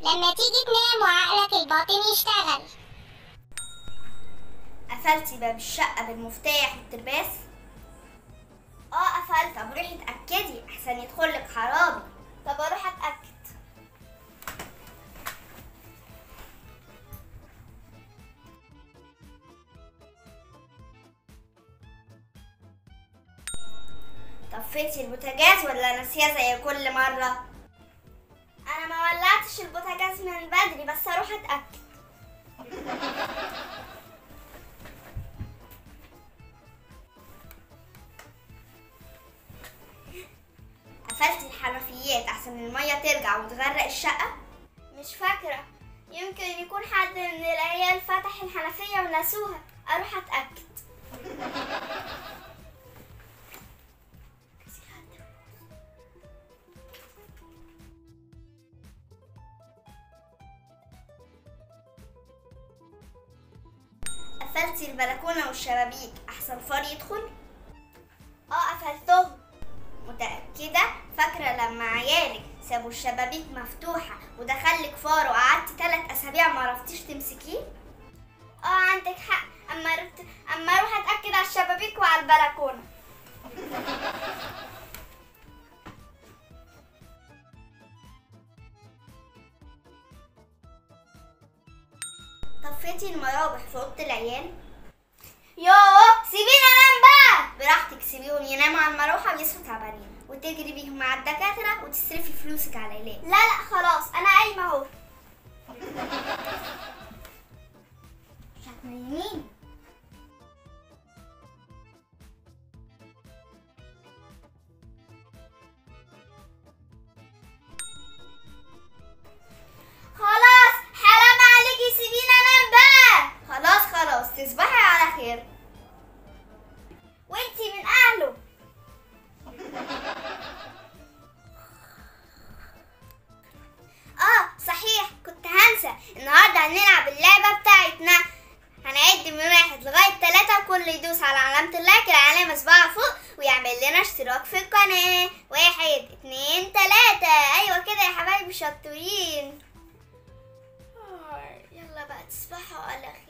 لما تيجي تنام وعقلك الباطن يشتغل قفلتي باب الشقة بالمفتاح والترباس؟ اه قفلت طب روحي اتأكدي احسن يدخلك حرامي طب اروح اتأكد طفيتي البوتاجاز ولا ناسياه زي كل مرة؟ انا ما ولعتش البوتاجاز من بدري بس اروح اتأكد قفلتي الحنفيات احسن المية ترجع وتغرق الشقة؟ مش فاكرة يمكن يكون حد من العيال فتح الحنفية ونسوها اروح اتأكد قفلتي البلكونة والشبابيك أحسن فار يدخل؟ اه قفلتهم متأكدة فاكرة لما عيالك سابوا الشبابيك مفتوحة ودخلك فار وقعدتي تلات أسابيع ما عرفتيش تمسكيه؟ اه عندك حق أما رت... أما أروح أتأكد على الشبابيك وعلى البلكونة طفيتي المراوح في أوضة العيال؟ يوه سيبيني انام بقى براحتك سيبيهم يناموا على المروحه ويصحوا تعبانين وتجري بيهم مع الدكاتره وتصرفي فلوسك على العلاج لا لا خلاص انا قايمه اهو مش هتنيمين خلاص حرام عليكي سيبيني انام بقى خلاص خلاص تصبحي على خير وانتي من اهله اه صحيح كنت هنسى النهارده هنلعب اللعبه بتاعتنا هنعد من واحد لغايه ثلاثة وكل يدوس على علامة اللايك العلامة صباعها فوق ويعمل لنا اشتراك في القناة واحد اتنين تلاتة ايوه كده يا حبايبي شطورين يلا بقى تصبحوا على خير